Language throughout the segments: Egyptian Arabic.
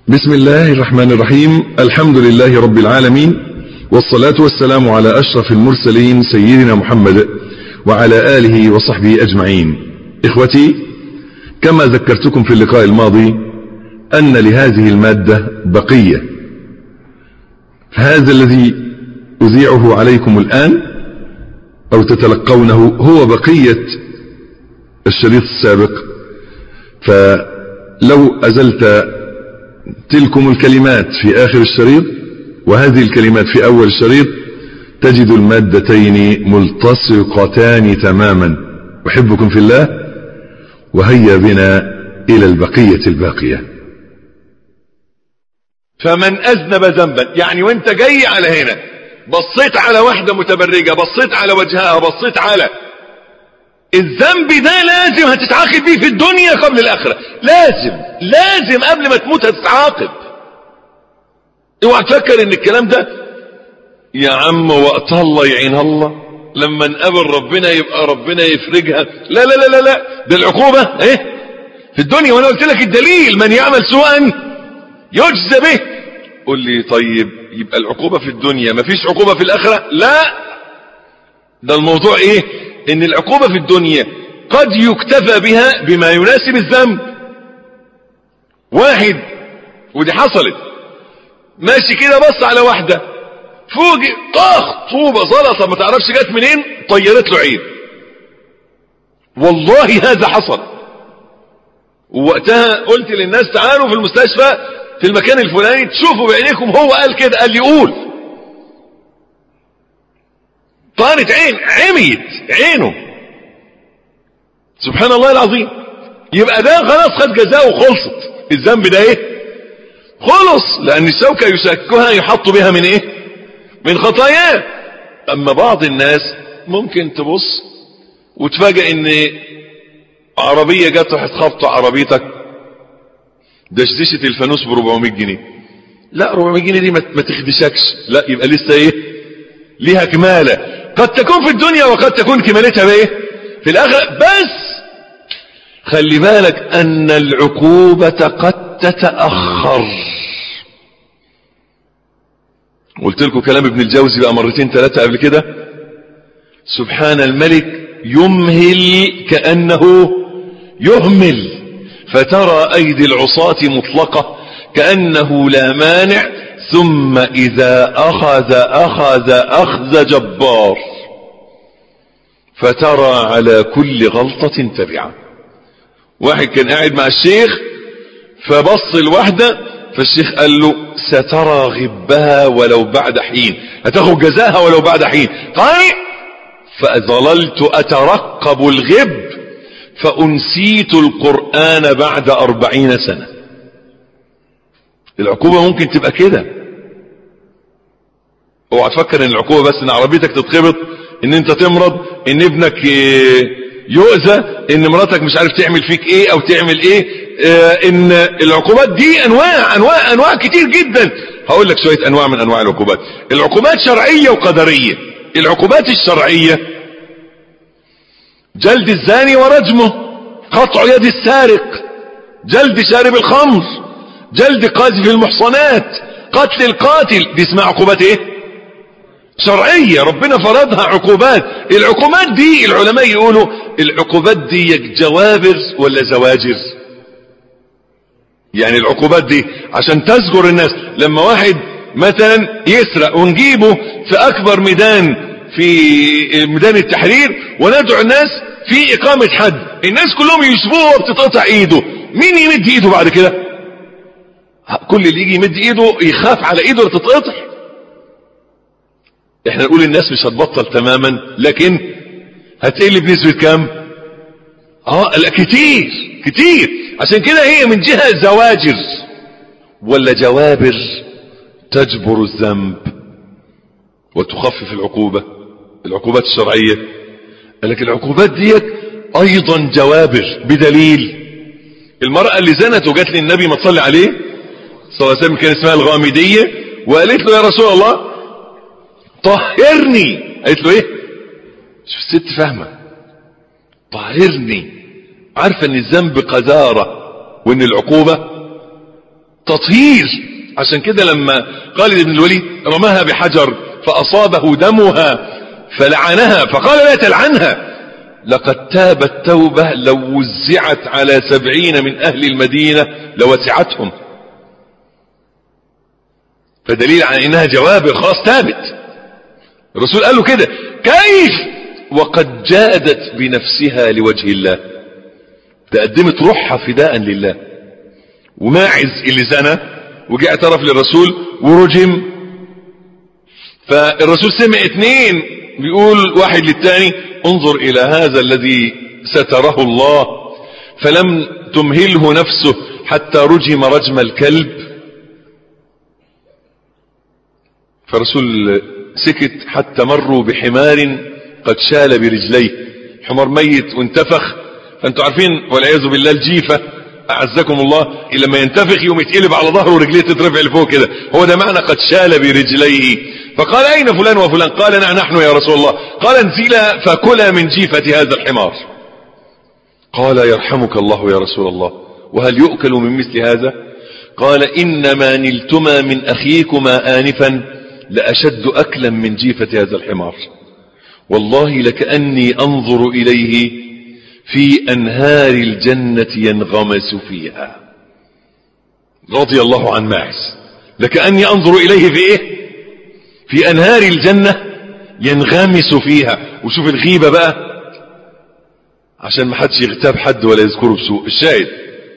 بسم الله الرحمن الرحيم الحمد لله رب العالمين والصلاة والسلام على أشرف المرسلين سيدنا محمد وعلى آله وصحبه أجمعين إخوتي كما ذكرتكم في اللقاء الماضي أن لهذه المادة بقية هذا الذي أذيعه عليكم الآن أو تتلقونه هو بقية الشريط السابق فلو أزلت تلكم الكلمات في آخر الشريط وهذه الكلمات في أول الشريط تجد المادتين ملتصقتان تماما أحبكم في الله وهيا بنا إلى البقية الباقية فمن أذنب ذنبا يعني وانت جاي على هنا بصيت على واحدة متبرجة بصيت على وجهها بصيت على الذنب ده لازم هتتعاقب بيه في الدنيا قبل الآخرة لازم لازم قبل ما تموت هتتعاقب اوعى تفكر ان الكلام ده يا عم وقت الله يعين الله لما نقابل ربنا يبقى ربنا يفرجها لا لا لا لا لا ده العقوبة ايه في الدنيا وانا قلت لك الدليل من يعمل سوءا يجزى به قول لي طيب يبقى العقوبة في الدنيا مفيش عقوبة في الآخرة لا ده الموضوع ايه ان العقوبة في الدنيا قد يكتفى بها بما يناسب الذنب واحد ودي حصلت ماشي كده بص على واحدة فوجئ طاخ طوبة زلطة ما تعرفش جت منين طيرت له عين والله هذا حصل ووقتها قلت للناس تعالوا في المستشفى في المكان الفلاني تشوفوا بعينيكم هو قال كده قال لي قول طارت عين عميت عينه سبحان الله العظيم يبقى ده خلاص خد جزاءه وخلصت الذنب ده ايه خلص لان الشوكة يشكها يحط بها من ايه من خطاياه اما بعض الناس ممكن تبص وتفاجئ ان عربية جت راحت خبطة عربيتك دشدشة الفانوس ب 400 جنيه لا 400 جنيه دي ما تخدشكش لا يبقى لسه ايه ليها كمالة قد تكون في الدنيا وقد تكون كمالتها بايه في الاخرة بس خلي بالك ان العقوبة قد تتأخر قلت لكم كلام ابن الجوزي بقى مرتين ثلاثة قبل كده سبحان الملك يمهل كأنه يهمل فترى أيدي العصاة مطلقة كأنه لا مانع ثم إذا أخذ أخذ أخذ جبار فترى على كل غلطة تبعة واحد كان قاعد مع الشيخ فبص الواحدة فالشيخ قال له سترى غبها ولو بعد حين هتاخد جزاها ولو بعد حين قال فظللت أترقب الغب فأنسيت القرآن بعد أربعين سنة العقوبة ممكن تبقى كده اوعى تفكر ان العقوبة بس ان عربيتك تتخبط ان انت تمرض ان ابنك يؤذى ان مراتك مش عارف تعمل فيك ايه او تعمل ايه اه ان العقوبات دي انواع انواع انواع كتير جدا هقول لك شوية انواع من انواع العقوبات العقوبات شرعية وقدرية العقوبات الشرعية جلد الزاني ورجمه قطع يد السارق جلد شارب الخمر جلد قاذف المحصنات قتل القاتل دي اسمها عقوبات ايه شرعية ربنا فرضها عقوبات العقوبات دي العلماء يقولوا العقوبات دي جوابر ولا زواجر يعني العقوبات دي عشان تزجر الناس لما واحد مثلا يسرق ونجيبه في اكبر ميدان في ميدان التحرير وندعو الناس في اقامة حد الناس كلهم يشوفوه وبتتقطع ايده مين يمد ايده بعد كده كل اللي يجي يمد ايده يخاف على ايده تتقطع احنا نقول الناس مش هتبطل تماما لكن هتقل بنسبة كام اه لا كتير كتير عشان كده هي من جهة زواجر ولا جوابر تجبر الذنب وتخفف العقوبة العقوبات الشرعية لكن العقوبات ديت ايضا جوابر بدليل المرأة اللي زنت وجات للنبي ما تصلي عليه صلى الله عليه وسلم كان اسمها الغامدية وقالت له يا رسول الله طهرني قالت له ايه شوف الست فاهمة طهرني عارفة ان الذنب قذارة وان العقوبة تطهير عشان كده لما خالد بن الوليد رماها بحجر فأصابه دمها فلعنها فقال لا تلعنها لقد تابت توبة لو وزعت على سبعين من أهل المدينة لوسعتهم فدليل على انها جواب خاص ثابت الرسول قال له كده كيف وقد جادت بنفسها لوجه الله تقدمت روحها فداء لله وماعز اللي زنى وجاء اعترف للرسول ورجم فالرسول سمع اتنين بيقول واحد للتاني انظر الى هذا الذي ستره الله فلم تمهله نفسه حتى رجم رجم الكلب فالرسول سكت حتى مروا بحمار قد شال برجليه حمار ميت وانتفخ فانتوا عارفين والعياذ بالله الجيفة اعزكم الله لما ينتفخ يوم يتقلب على ظهره ورجليه تترفع لفوق كده هو ده معنى قد شال برجليه فقال اين فلان وفلان قال نعم نحن يا رسول الله قال انزلا فكلا من جيفة هذا الحمار قال يرحمك الله يا رسول الله وهل يؤكل من مثل هذا قال انما نلتما من اخيكما انفا لأشد أكلا من جيفة هذا الحمار والله لكأني أنظر إليه في أنهار الجنة ينغمس فيها رضي الله عن ماعز لكأني أنظر إليه في إيه في أنهار الجنة ينغمس فيها وشوف الغيبة بقى عشان ما حدش يغتاب حد ولا يذكره بسوء الشاهد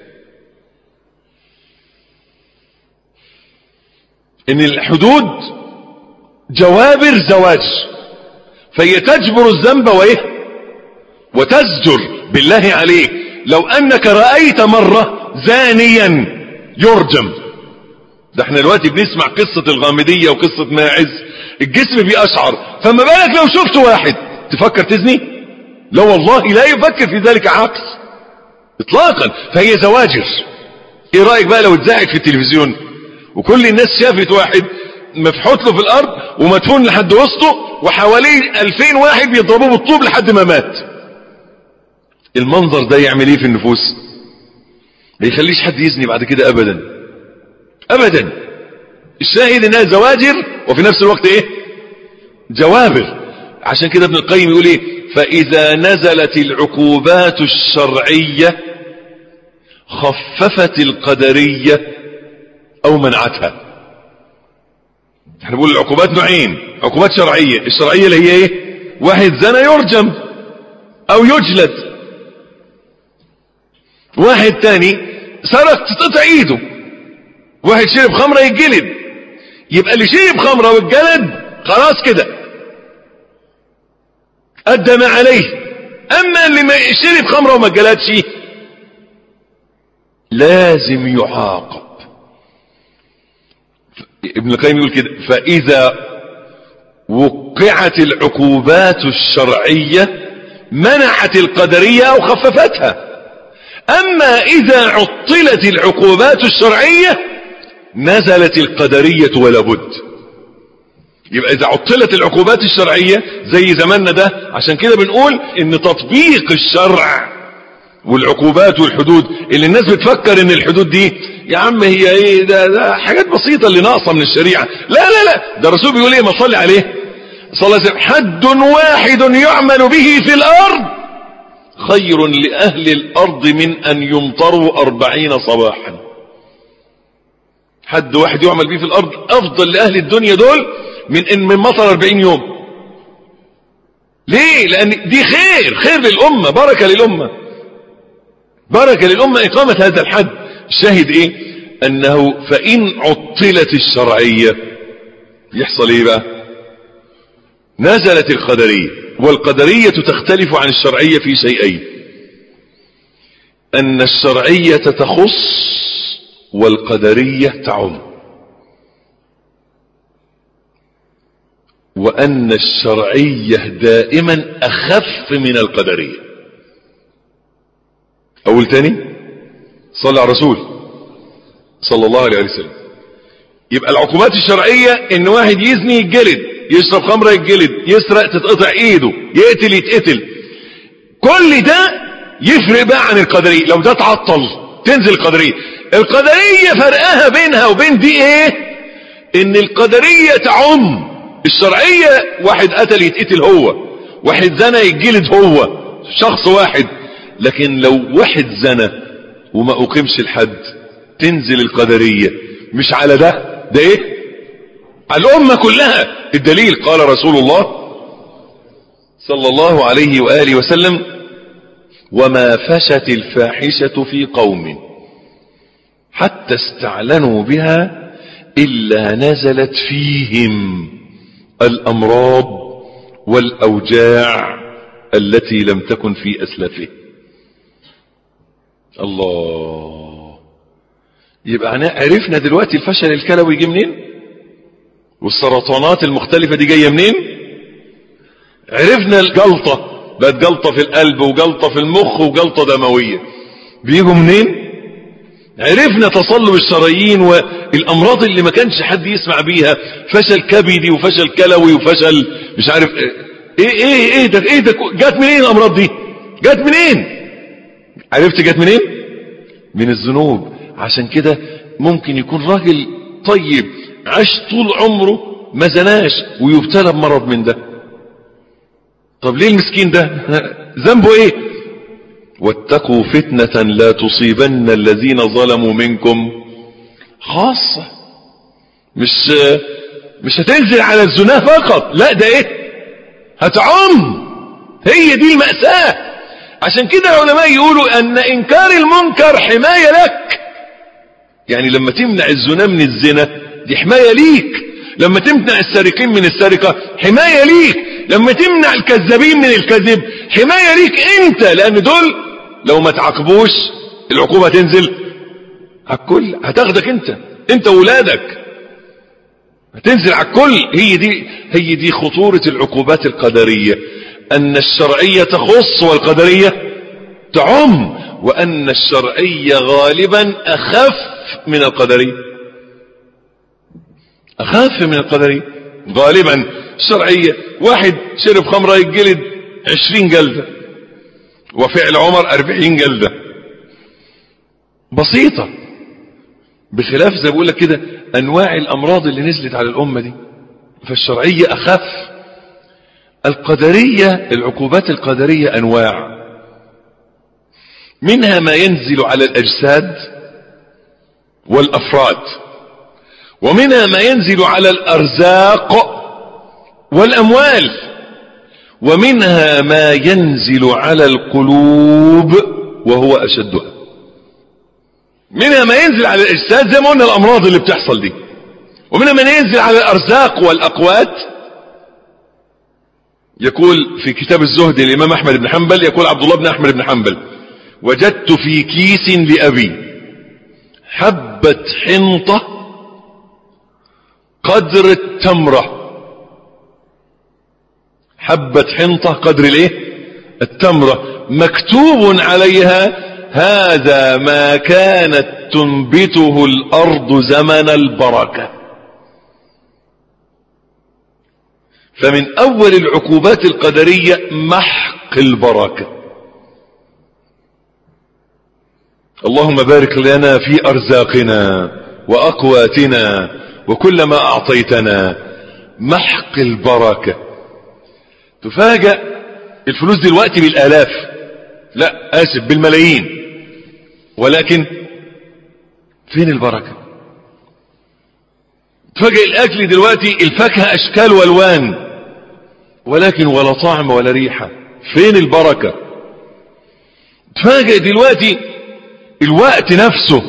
ان الحدود جوابر زواج فهي تجبر الذنب وايه وتزجر بالله عليك لو انك رأيت مرة زانيا يرجم ده احنا دلوقتي بنسمع قصة الغامدية وقصة ماعز الجسم بيأشعر فما بالك لو شفت واحد تفكر تزني لا والله لا يفكر في ذلك عقل اطلاقا فهي زواجر ايه رأيك بقى لو اتذاعت في التلفزيون وكل الناس شافت واحد مفحوط له في الارض ومدفون لحد وسطه وحواليه الفين واحد بيضربوه بالطوب لحد ما مات المنظر ده يعمل ايه في النفوس ما يخليش حد يزني بعد كده ابدا ابدا الشاهد انها زواجر وفي نفس الوقت ايه جوابر عشان كده ابن القيم يقول ايه فاذا نزلت العقوبات الشرعية خففت القدرية او منعتها احنا بنقول العقوبات نوعين عقوبات شرعية الشرعية اللي هي ايه واحد زنى يرجم او يجلد واحد تاني سرق تتقطع ايده واحد شرب خمرة يتجلد يبقى اللي شرب خمرة واتجلد خلاص كده ادى ما عليه اما اللي ما شرب خمرة وما اتجلدش لازم يعاقب ابن القيم يقول كده فإذا وقعت العقوبات الشرعية منعت القدرية أو خففتها أما إذا عطلت العقوبات الشرعية نزلت القدرية ولا بد يبقى إذا عطلت العقوبات الشرعية زي زماننا ده عشان كده بنقول إن تطبيق الشرع والعقوبات والحدود اللي الناس بتفكر ان الحدود دي يا عم هي ايه ده, ده حاجات بسيطة اللي ناقصة من الشريعة لا لا لا ده الرسول بيقول ايه ما صلي عليه صلى الله عليه وسلم حد واحد يعمل به في الارض خير لأهل الأرض من أن يمطروا أربعين صباحا حد واحد يعمل به في الأرض أفضل لأهل الدنيا دول من إن من مطر أربعين يوم ليه لأن دي خير خير للأمة بركة للأمة بركة للأمة إقامة هذا الحد الشاهد إيه أنه فإن عطلت الشرعية يحصل إيه بقى نزلت القدرية والقدرية تختلف عن الشرعية في شيئين أن الشرعية تخص والقدرية تعم وأن الشرعية دائما أخف من القدرية أول تاني صلى على الرسول صلى الله عليه وسلم يبقى العقوبات الشرعية ان واحد يزني يتجلد يشرب خمرة يتجلد يسرق تتقطع ايده يقتل يتقتل كل ده يفرق بقى عن القدرية لو ده تعطل تنزل القدرية القدرية فرقها بين بينها وبين دي ايه ان القدرية تعم الشرعية واحد قتل يتقتل هو واحد زنى يتجلد هو شخص واحد لكن لو واحد زنى وما اقيمش الحد تنزل القدرية مش على ده ده ايه على الامة كلها الدليل قال رسول الله صلى الله عليه وآله وسلم وما فشت الفاحشة في قوم حتى استعلنوا بها إلا نزلت فيهم الأمراض والأوجاع التي لم تكن في أسلفه الله يبقى عرفنا دلوقتي الفشل الكلوي جه منين والسرطانات المختلفة دي جاية منين عرفنا الجلطة بقت جلطة في القلب وجلطة في المخ وجلطة دموية بيجوا منين عرفنا تصلب الشرايين والامراض اللي ما كانش حد يسمع بيها فشل كبدي وفشل كلوي وفشل مش عارف ايه ايه ايه ده ايه ده جت منين الامراض دي جت منين عرفت جت منين من الذنوب عشان كده ممكن يكون راجل طيب عاش طول عمره ما زناش ويبتلى بمرض من ده طب ليه المسكين ده ذنبه ايه واتقوا فتنة لا تصيبن الذين ظلموا منكم خاصة مش مش هتنزل على الزنا فقط لا ده ايه هتعم هي دي المأساة عشان كده العلماء يقولوا ان انكار المنكر حماية لك يعني لما تمنع الزنا من الزنا دي حماية ليك لما تمنع السارقين من السرقة حماية ليك لما تمنع الكذابين من الكذب حماية ليك انت لان دول لو ما تعاقبوش العقوبة تنزل على الكل هتاخدك انت انت وولادك هتنزل على الكل هي دي هي دي خطورة العقوبات القدرية ان الشرعية تخص والقدرية تعم وان الشرعية غالبا اخف من القدرية اخف من القدرية غالبا الشرعية واحد شرب خمرة يتجلد عشرين جلدة وفعل عمر أربعين جلدة بسيطة بخلاف زي بقول لك كده أنواع الأمراض اللي نزلت على الأمة دي فالشرعية أخف القدرية العقوبات القدرية أنواع منها ما ينزل على الأجساد والأفراد ومنها ما ينزل على الأرزاق والأموال ومنها ما ينزل على القلوب وهو أشدها منها ما ينزل على الأجساد زي ما قلنا الأمراض اللي بتحصل دي ومنها ما ينزل على الأرزاق والأقوات يقول في كتاب الزهد الإمام أحمد بن حنبل يقول عبد الله بن أحمد بن حنبل وجدت في كيس لأبي حبة حنطة قدر التمره حبة حنطة قدر الايه التمرة مكتوب عليها هذا ما كانت تنبته الارض زمن البركة فمن اول العقوبات القدرية محق البركة اللهم بارك لنا في ارزاقنا واقواتنا وكل ما اعطيتنا محق البركه تفاجأ الفلوس دلوقتي بالالاف لا اسف بالملايين ولكن فين البركة تفاجأ الاكل دلوقتي الفاكهة اشكال والوان ولكن ولا طعم ولا ريحة فين البركة تفاجأ دلوقتي الوقت نفسه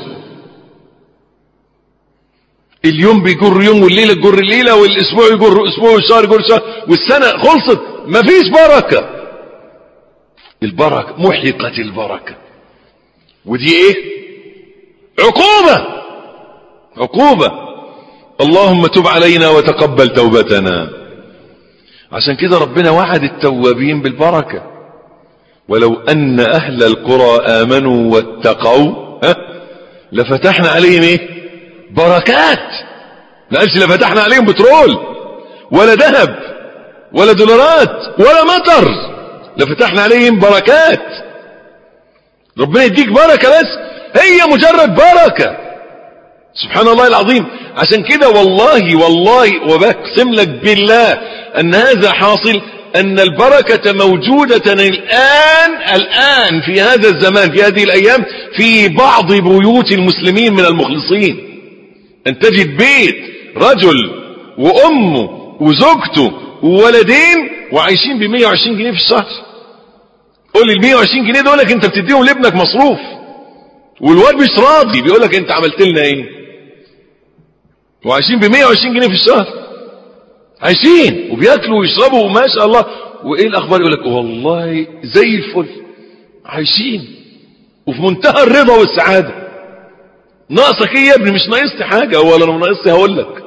اليوم بيجر يوم والليلة تجر الليلة والاسبوع يجر اسبوع والشهر يجر شهر والسنة خلصت مفيش بركة البركة محقت البركة ودي ايه عقوبة عقوبة اللهم تب علينا وتقبل توبتنا عشان كده ربنا وعد التوابين بالبركة ولو ان اهل القرى امنوا واتقوا ها لفتحنا عليهم ايه بركات ما قالش لفتحنا عليهم بترول ولا ذهب ولا دولارات ولا مطر لفتحنا عليهم بركات ربنا يديك بركة بس هي مجرد بركة سبحان الله العظيم عشان كده والله والله وبقسم لك بالله أن هذا حاصل أن البركة موجودة الآن الآن في هذا الزمان في هذه الأيام في بعض بيوت المسلمين من المخلصين أن تجد بيت رجل وأمه وزوجته وولدين وعايشين ب 120 جنيه في الشهر قول لي ال 120 جنيه دولك انت بتديهم لابنك مصروف والواد مش راضي بيقول لك انت عملت لنا ايه وعايشين ب 120 جنيه في الشهر عايشين وبياكلوا ويشربوا وما شاء الله وايه الاخبار يقول لك والله زي الفل عايشين وفي منتهى الرضا والسعاده ناقصك ايه يا ابني مش ناقصني حاجه ولا لو ناقصني هقول لك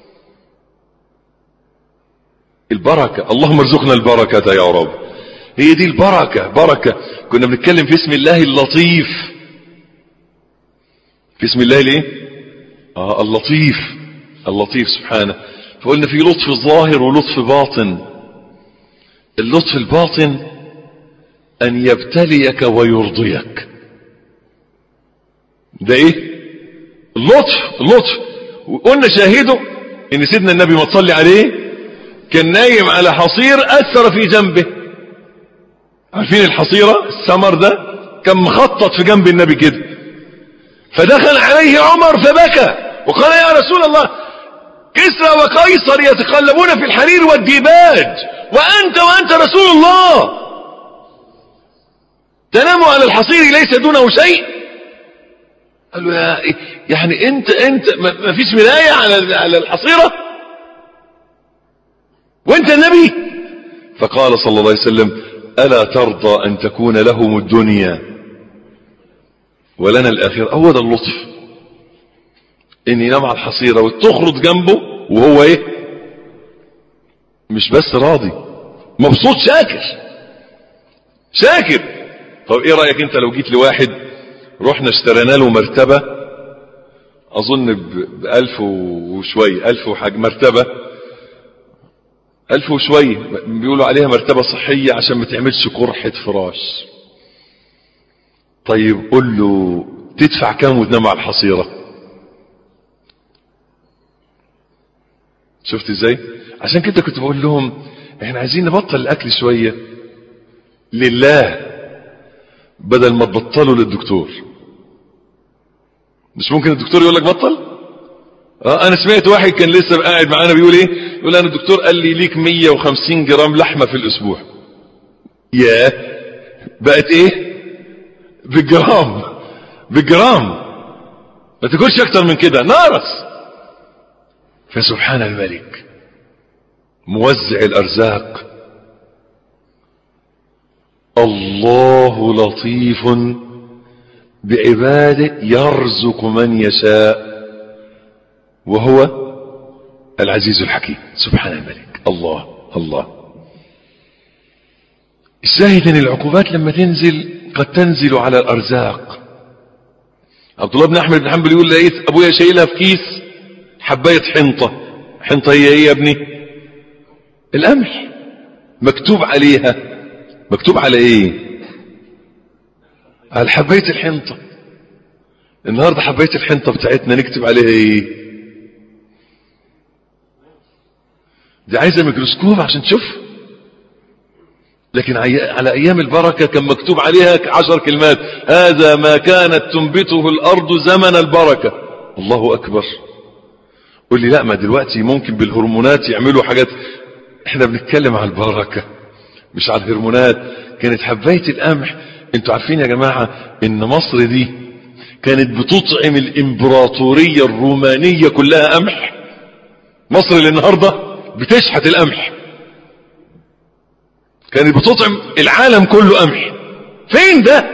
البركه اللهم ارزقنا البركه يا رب هي دي البركه بركه كنا بنتكلم في اسم الله اللطيف في اسم الله الايه اه اللطيف اللطيف سبحانه فقلنا في لطف ظاهر ولطف باطن اللطف الباطن ان يبتليك ويرضيك ده ايه اللطف اللطف وقلنا شاهده ان سيدنا النبي ما تصلي عليه كان نايم على حصير اثر في جنبه عارفين الحصيرة السمر ده كان مخطط في جنب النبي كده فدخل عليه عمر فبكى وقال يا رسول الله كسرى وقيصر يتقلبون في الحرير والديباج وأنت وأنت رسول الله تنام على الحصير ليس دونه شيء قال له يا يعني انت انت ما فيش ملاية على على الحصيرة وانت النبي فقال صلى الله عليه وسلم ألا ترضى أن تكون لهم الدنيا ولنا الآخرة هو ده اللطف ان ينام على الحصيرة وتخرج جنبه وهو ايه مش بس راضي مبسوط شاكر شاكر طب ايه رأيك انت لو جيت لواحد رحنا اشترينا له مرتبة اظن بألف وشوية الف وحاجة مرتبة الف وشوية بيقولوا عليها مرتبة صحية عشان ما تعملش قرحة فراش طيب قول له تدفع كام وتنام على الحصيره شفت ازاي عشان كده كنت بقول لهم احنا عايزين نبطل الاكل شوية لله بدل ما تبطلوا للدكتور مش ممكن الدكتور يقول لك بطل اه انا سمعت واحد كان لسه قاعد معانا بيقول ايه يقول انا الدكتور قال لي ليك 150 جرام لحمة في الاسبوع ياه بقت ايه بالجرام بالجرام ما تاكلش اكتر من كده نارس فسبحان الملك موزع الارزاق الله لطيف بعباده يرزق من يشاء وهو العزيز الحكيم سبحان الملك الله الله الشاهد ان العقوبات لما تنزل قد تنزل على الارزاق عبد الله بن احمد بن حنبل يقول لقيت ابويا شايلها في كيس حبايه حنطه حنطه هي ايه يا ابني القمح مكتوب عليها مكتوب على ايه على حبايه الحنطه النهارده حبايه الحنطه بتاعتنا نكتب عليها ايه دي عايزه ميكروسكوب عشان تشوف لكن على ايام البركه كان مكتوب عليها عشر كلمات هذا ما كانت تنبته الارض زمن البركه الله اكبر قول لي لا ما دلوقتي ممكن بالهرمونات يعملوا حاجات احنا بنتكلم على البركه مش على الهرمونات كانت حبايه القمح انتوا عارفين يا جماعه ان مصر دي كانت بتطعم الامبراطوريه الرومانيه كلها قمح مصر اللي النهارده بتشحت القمح كانت بتطعم العالم كله قمح فين ده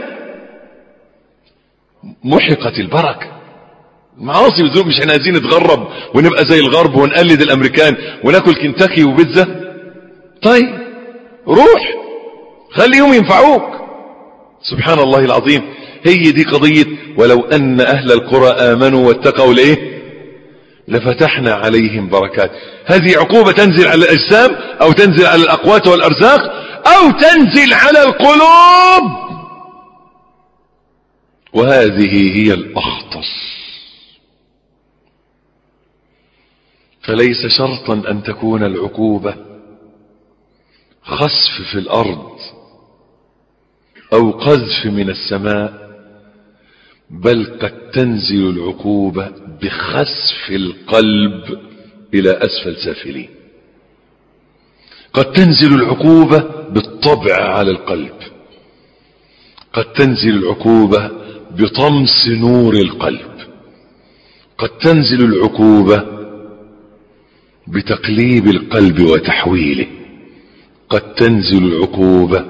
محقت البركه معاصي وذنوب مش احنا عايزين نتغرب ونبقى زي الغرب ونقلد الامريكان وناكل كنتاكي وبيتزا طيب روح خليهم ينفعوك سبحان الله العظيم هي دي قضية ولو أن أهل القرى آمنوا واتقوا ليه لفتحنا عليهم بركات هذه عقوبة تنزل على الأجسام أو تنزل على الأقوات والأرزاق أو تنزل على القلوب وهذه هي الأخطر فليس شرطا أن تكون العقوبة خسف في الأرض أو قذف من السماء بل قد تنزل العقوبة بخسف القلب إلى أسفل سافلين قد تنزل العقوبة بالطبع على القلب قد تنزل العقوبة بطمس نور القلب قد تنزل العقوبة بتقليب القلب وتحويله قد تنزل العقوبة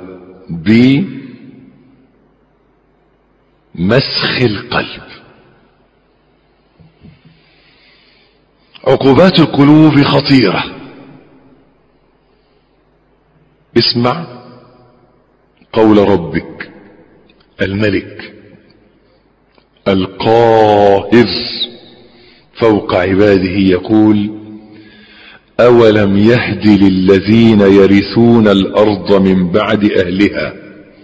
بمسخ القلب عقوبات القلوب خطيرة اسمع قول ربك الملك القاهر فوق عباده يقول أولم يهد للذين يرثون الأرض من بعد أهلها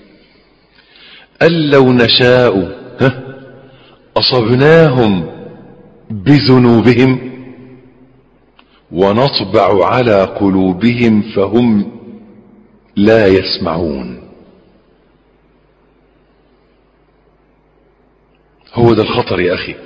أن لو نشاء ها أصبناهم بذنوبهم ونطبع على قلوبهم فهم لا يسمعون هو ده الخطر يا أخي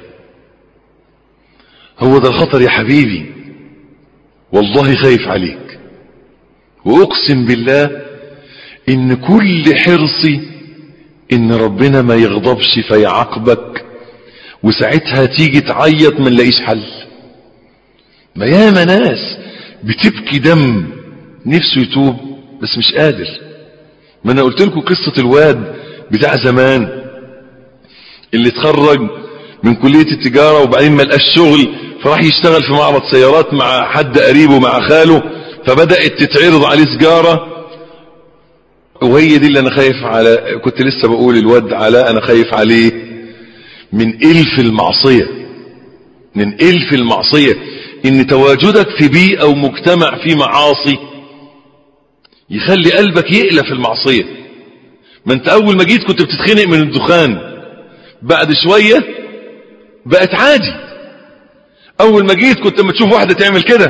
هو ده الخطر يا حبيبي والله خايف عليك وأقسم بالله إن كل حرصي إن ربنا ما يغضبش فيعاقبك وساعتها تيجي تعيط ما نلاقيش حل ما ياما ناس بتبكي دم نفسه يتوب بس مش قادر ما انا قلت لكم قصة الواد بتاع زمان اللي اتخرج من كلية التجارة وبعدين ما لقاش شغل فراح يشتغل في معرض سيارات مع حد قريبه مع خاله فبدأت تتعرض عليه سجارة وهي دي اللي انا خايف على كنت لسه بقول الواد علاء انا خايف عليه من الف المعصية من الف المعصية ان تواجدك في بيئة ومجتمع فيه معاصي يخلي قلبك يقلى في المعصية ما انت اول ما جيت كنت بتتخنق من الدخان بعد شوية بقت عادي اول ما جيت كنت لما تشوف واحدة تعمل كده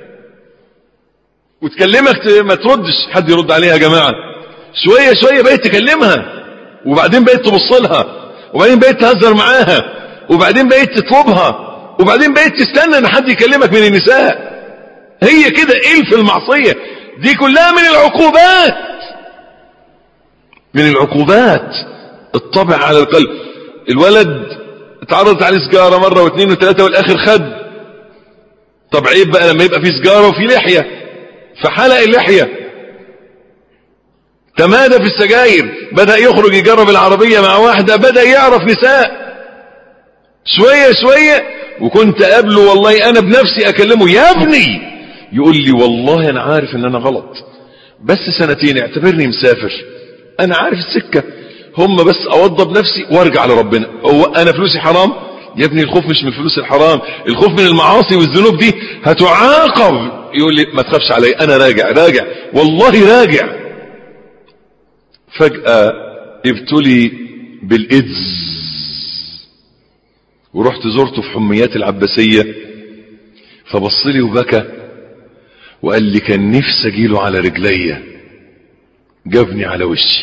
وتكلمك ما تردش حد يرد عليها يا جماعة شوية شوية بقيت تكلمها وبعدين بقيت تبص لها وبعدين بقيت تهزر معاها وبعدين بقيت تطلبها وبعدين بقيت تستنى ان حد يكلمك من النساء هي كده الف المعصية دي كلها من العقوبات من العقوبات الطبع على القلب الولد اتعرضت عليه سجارة مرة واثنين وثلاثة والاخر خد طب عيب بقى لما يبقى في سجارة وفي لحية فحلق اللحية تمادى في السجاير بدأ يخرج يجرب العربية مع واحدة بدأ يعرف نساء شوية شوية وكنت قبله والله انا بنفسي اكلمه يا ابني يقول لي والله انا عارف ان انا غلط بس سنتين اعتبرني مسافر انا عارف السكة هم بس اوضب نفسي وارجع لربنا هو انا فلوسي حرام يا ابني الخوف مش من الفلوس الحرام الخوف من المعاصي والذنوب دي هتعاقب يقول لي ما تخافش علي انا راجع راجع والله راجع فجأة ابتلي بالايدز ورحت زرته في حميات العباسية فبص لي وبكى وقال لي كان نفسي اجيله على رجليا جابني على وشي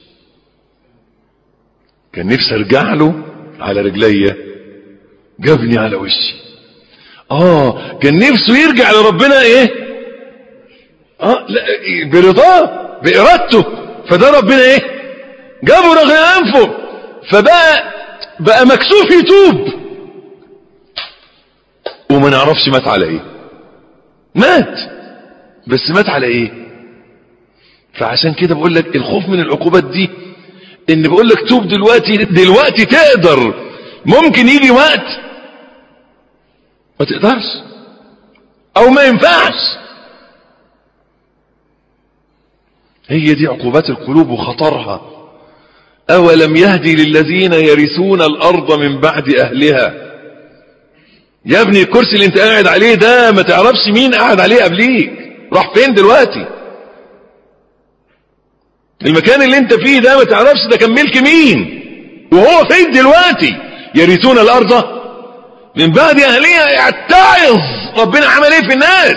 كان نفسي ارجع له على رجليا جابني على وشي اه كان نفسه يرجع لربنا ايه اه لا برضاه بارادته فده ربنا ايه جابه رغم انفه فبقى بقى مكسوف يتوب وما نعرفش مات على ايه مات بس مات على ايه فعشان كده بقول لك الخوف من العقوبات دي ان بقول لك توب دلوقتي دلوقتي تقدر ممكن يجي وقت ما تقدرش او ما ينفعش هي دي عقوبات القلوب وخطرها أولم يهدي للذين يرثون الأرض من بعد أهلها يا ابني الكرسي اللي انت قاعد عليه ده ما تعرفش مين قاعد عليه قبليك راح فين دلوقتي المكان اللي انت فيه ده ما تعرفش ده كان ملك مين وهو فين دلوقتي يرثون الأرض من بعد أهلها اتعظ ربنا عمل ايه في الناس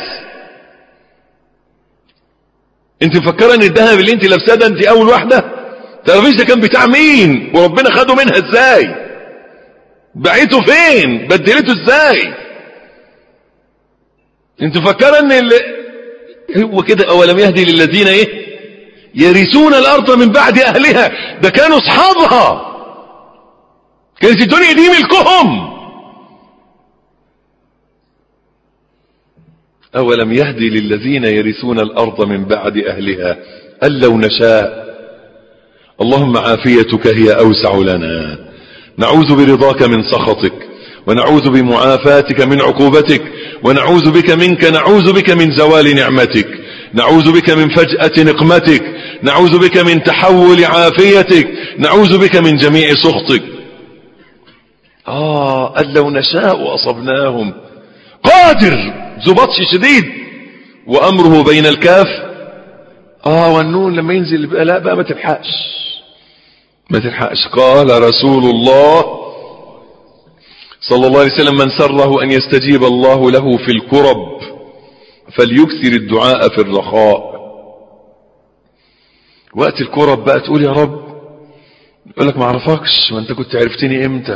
انت مفكره ان الذهب اللي انت لابساه ده انت اول واحده تعرفيش ده كان بتاع مين وربنا خده منها ازاي بعته فين بدلته ازاي انت مفكره ان اللي هو كده اولم يهدي للذين ايه يرثون الارض من بعد اهلها ده كانوا اصحابها كانت الدنيا دي ملكهم أولم يهدي للذين يرثون الأرض من بعد أهلها أن لو نشاء اللهم عافيتك هي أوسع لنا نعوذ برضاك من سخطك ونعوذ بمعافاتك من عقوبتك ونعوذ بك منك نعوذ بك من زوال نعمتك نعوذ بك من فجأة نقمتك نعوذ بك من تحول عافيتك نعوذ بك من جميع سخطك آه أن لو نشاء أصبناهم قادر ذو بطش شديد وأمره بين الكاف آه والنون لما ينزل بقى لا بقى ما تلحقش ما تلحقش قال رسول الله صلى الله عليه وسلم من سره أن يستجيب الله له في الكرب فليكثر الدعاء في الرخاء وقت الكرب بقى تقول يا رب يقول لك ما اعرفكش وانت كنت عرفتني امتى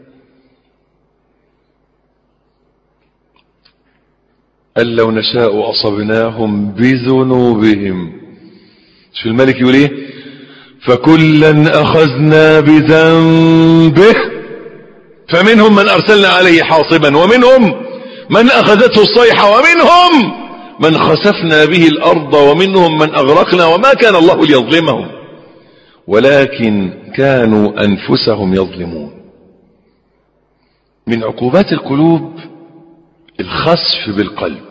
قال لو نشاء أصبناهم بذنوبهم شو الملك يقول ايه فكلا أخذنا بذنبه فمنهم من أرسلنا عليه حاصبا ومنهم من أخذته الصيحة ومنهم من خسفنا به الأرض ومنهم من أغرقنا وما كان الله ليظلمهم ولكن كانوا أنفسهم يظلمون من عقوبات القلوب الخسف بالقلب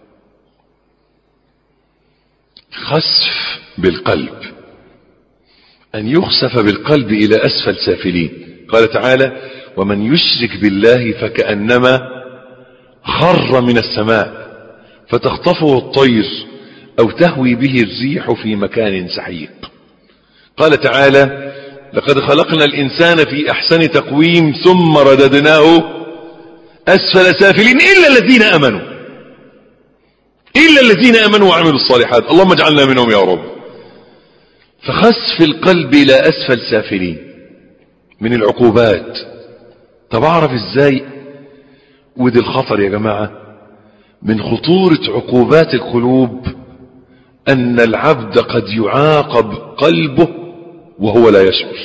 خسف بالقلب أن يخسف بالقلب إلى أسفل سافلين قال تعالى ومن يشرك بالله فكأنما خر من السماء فتخطفه الطير أو تهوي به الريح في مكان سحيق قال تعالى لقد خلقنا الإنسان في أحسن تقويم ثم رددناه أسفل سافلين إلا الذين أمنوا إلا الذين أمنوا وعملوا الصالحات اللهم اجعلنا منهم يا رب فخسف القلب إلى أسفل سافلين من العقوبات طب أعرف إزاي ودي الخطر يا جماعة من خطورة عقوبات القلوب أن العبد قد يعاقب قلبه وهو لا يشعر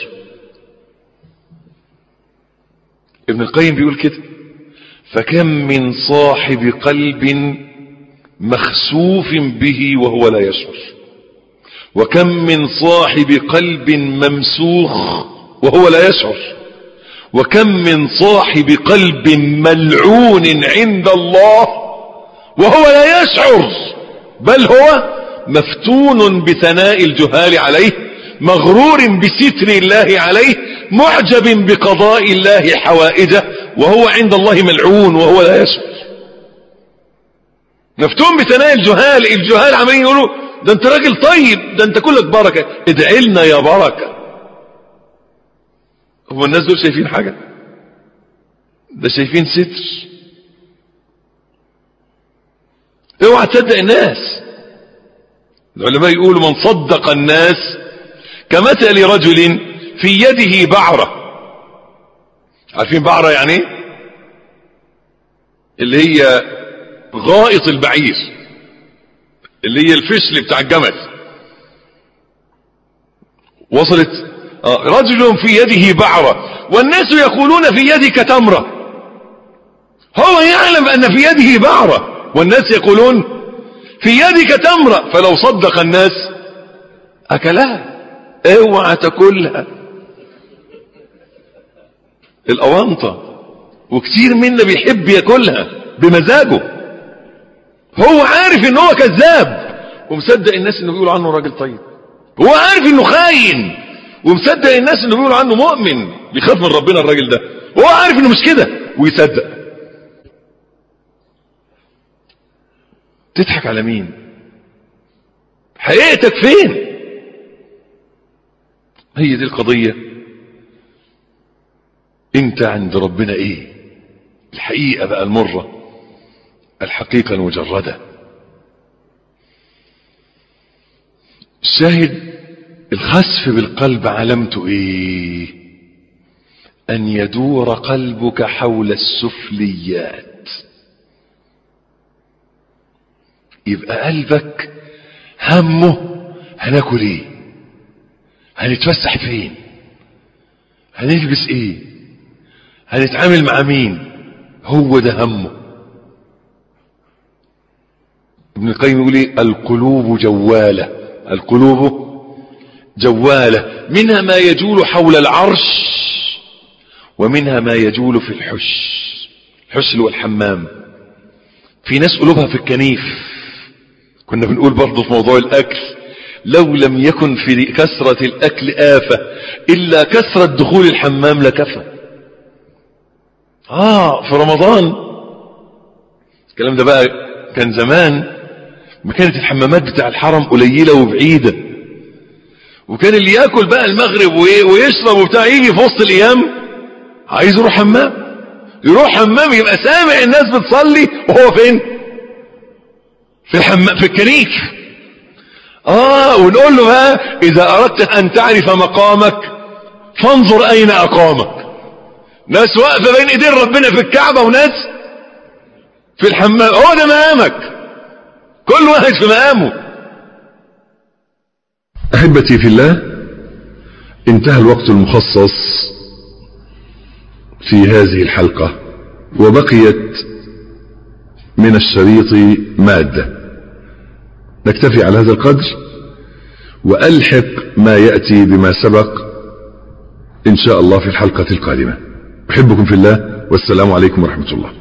ابن القيم بيقول كده فكم من صاحب قلب مخسوف به وهو لا يشعر وكم من صاحب قلب ممسوخ وهو لا يشعر وكم من صاحب قلب ملعون عند الله وهو لا يشعر بل هو مفتون بثناء الجهال عليه مغرور بستر الله عليه معجب بقضاء الله حوائجه وهو عند الله ملعون وهو لا يشعر مفتون بثناء الجهال الجهال عمالين يقولوا ده انت راجل طيب ده انت كلك بركة ادعي لنا يا بركة هو الناس دول شايفين حاجة ده شايفين ستر اوعى تصدق الناس العلماء يقولوا من صدق الناس كمثل رجل في يده بعرة عارفين بعرة يعني ايه اللي هي غائط البعير اللي هي الفشل بتاع الجمل وصلت آه رجل في يده بعرة والناس يقولون في يدك تمرة هو يعلم أن في يده بعرة والناس يقولون في يدك تمرة فلو صدق الناس أكلها اوعى تاكلها الأوانطة وكتير منا بيحب ياكلها بمزاجه هو عارف ان هو كذاب ومصدق الناس انه بيقولوا عنه راجل طيب هو عارف انه خاين ومصدق الناس انه بيقولوا عنه مؤمن بيخاف من ربنا الراجل ده وهو عارف انه مش كده ويصدق تضحك على مين حقيقتك فين هي دي القضية انت عند ربنا ايه الحقيقة بقى المرة الحقيقة المجردة الشاهد الخسف بالقلب علامته ايه ان يدور قلبك حول السفليات يبقى قلبك همه هناكل ايه هنتفسح فين هنلبس ايه هنتعامل مع مين هو ده همه ابن القيم يقول ايه القلوب جواله القلوب جوالة منها ما يجول حول العرش ومنها ما يجول في الحش الحش والحمام في ناس قلوبها في الكنيف كنا بنقول برضه في موضوع الأكل لو لم يكن في كثرة الأكل آفة إلا كثرة دخول الحمام لكفى آه في رمضان الكلام ده بقى كان زمان ما كانت الحمامات بتاع الحرم قليلة وبعيدة وكان اللي ياكل بقى المغرب ويشرب وبتاع يجي في وسط الايام عايز يروح حمام يروح حمام يبقى سامع الناس بتصلي وهو فين في الحمام في الكنيف اه ونقول له بقى اذا اردت ان تعرف مقامك فانظر اين اقامك ناس واقفه بين ايدين ربنا في الكعبه وناس في الحمام هو ده مقامك كل واحد في مقامه أحبتي في الله انتهى الوقت المخصص في هذه الحلقة وبقيت من الشريط مادة نكتفي على هذا القدر وألحق ما يأتي بما سبق إن شاء الله في الحلقة القادمة أحبكم في الله والسلام عليكم ورحمة الله